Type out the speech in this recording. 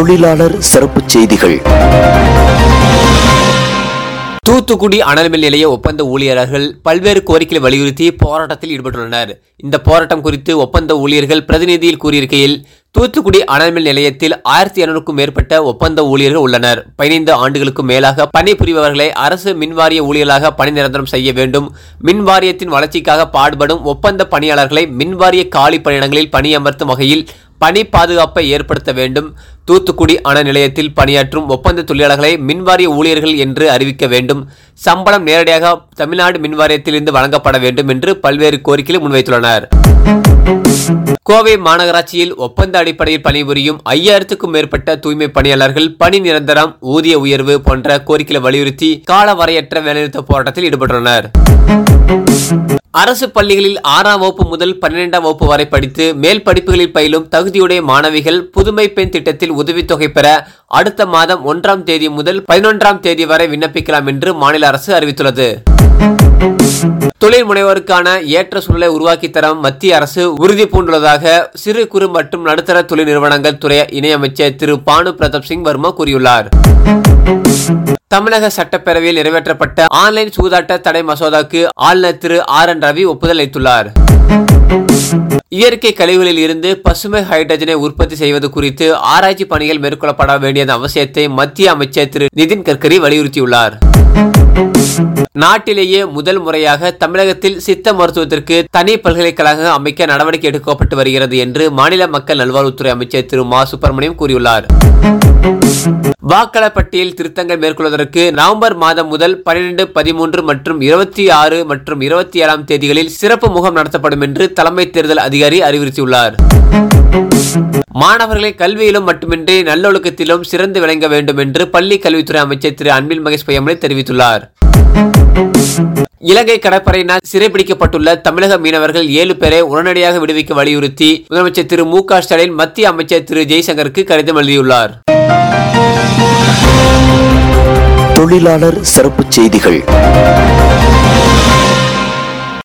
தொழிலாளர் சிறப்புச் செய்திகள் தூத்துக்குடி அனல்மின் நிலைய ஒப்பந்த ஊழியர்கள் பல்வேறு கோரிக்கைகளை வலியுறுத்தி போராட்டத்தில் ஈடுபட்டுள்ளனர் இந்த போராட்டம் குறித்து ஒப்பந்த ஊழியர்கள் பிரதிநிதியில் கூறியிருக்கையில் தூத்துக்குடி அனல்மின் நிலையத்தில் ஆயிரத்தி இருநூறுக்கும் மேற்பட்ட ஒப்பந்த ஊழியர்கள் உள்ளனர் பதினைந்து ஆண்டுகளுக்கும் மேலாக பணிபுரிபவர்களை அரசு மின்வாரிய ஊழியர்களாக பணி நிரந்தரம் செய்ய வேண்டும் மின் வாரியத்தின் வளர்ச்சிக்காக பாடுபடும் ஒப்பந்த பணியாளர்களை மின்வாரிய காலி பணியிடங்களில் பணியமர்த்தும் வகையில் பணி பாதுகாப்பை ஏற்படுத்த வேண்டும் தூத்துக்குடி அணை நிலையத்தில் பணியாற்றும் ஒப்பந்த தொழிலாளர்களை மின்வாரிய ஊழியர்கள் என்று அறிவிக்க வேண்டும் சம்பளம் நேரடியாக தமிழ்நாடு மின்வாரியத்திலிருந்து வழங்கப்பட வேண்டும் என்று பல்வேறு கோரிக்கைகளை முன்வைத்துள்ளனர் கோவை மாநகராட்சியில் ஒப்பந்த அடிப்படையில் பணிபுரியும் ஐயாயிரத்துக்கும் மேற்பட்ட தூய்மை பணியாளர்கள் பணி நிரந்தரம் ஊதிய உயர்வு போன்ற கோரிக்கைகளை வலியுறுத்தி கால வரையற்ற வேலைநிறுத்த போராட்டத்தில் ஈடுபட்டுள்ளனர் அரசு பள்ளிகளில் ஆறாம் வகுப்பு முதல் பன்னிரெண்டாம் வகுப்பு வரை படித்து மேல் படிப்புகளில் பயிலும் தகுதியுடைய மாணவிகள் புதுமை பெண் திட்டத்தில் உதவித்தொகை பெற அடுத்த மாதம் ஒன்றாம் தேதி முதல் பதினொன்றாம் தேதி வரை விண்ணப்பிக்கலாம் என்று மாநில அரசு அறிவித்துள்ளது தொழில் முனைவோருக்கான ஏற்ற சூழலை உருவாக்கி தர மத்திய அரசு உறுதி பூண்டுள்ளதாக சிறு குறு மற்றும் நடுத்தர தொழில் நிறுவனங்கள் துறை இணையமைச்சர் திரு பானு பிரதாப் சிங் வர்மா கூறியுள்ளார் தமிழக சட்டப்பேரவையில் நிறைவேற்றப்பட்ட ஆன்லைன் சூதாட்ட தடை மசோதாவுக்கு ஆளுநர் திரு ஆர் என் ரவி ஒப்புதல் அளித்துள்ளார் இயற்கை கழிவுகளில் இருந்து பசுமை ஹைட்ரஜனை உற்பத்தி செய்வது குறித்து ஆராய்ச்சி பணிகள் மேற்கொள்ளப்பட வேண்டியதன் அவசியத்தை மத்திய அமைச்சர் திரு நிதின் கட்கரி வலியுறுத்தியுள்ளார் நாட்டிலேயே முதல் முறையாக தமிழகத்தில் சித்த மருத்துவத்திற்கு தனி பல்கலைக்கழகம் அமைக்க நடவடிக்கை எடுக்கப்பட்டு வருகிறது என்று மாநில மக்கள் நல்வாழ்வுத்துறை அமைச்சர் திரு மா சுப்பிரமணியம் கூறியுள்ளார் வாக்காளர் பட்டியல் திருத்தங்கள் மேற்கொள்வதற்கு நவம்பர் மாதம் முதல் பன்னிரண்டு பதிமூன்று மற்றும் இருபத்தி ஆறு மற்றும் இருபத்தி ஏழாம் தேதிகளில் சிறப்பு முகாம் நடத்தப்படும் என்று தலைமை தேர்தல் அதிகாரி அறிவுறுத்தியுள்ளார் மாணவர்களை கல்வியிலும் மட்டுமின்றி நல்லொழுக்கத்திலும் சிறந்து விளங்க வேண்டும் என்று பள்ளி கல்வித்துறை அமைச்சர் திரு அன்பில் மகேஷ் பொய்யாமலை தெரிவித்துள்ளார் இலங்கை கடற்படையினால் சிறைபிடிக்கப்பட்டுள்ள தமிழக மீனவர்கள் ஏழு பேரை உடனடியாக விடுவிக்க வலியுறுத்தி முதலமைச்சர் திரு மு க ஸ்டாலின் மத்திய அமைச்சர் திரு ஜெய்சங்கருக்கு கடிதம் எழுதியுள்ளார் தொழிலாளர் சிறப்புச் செய்திகள்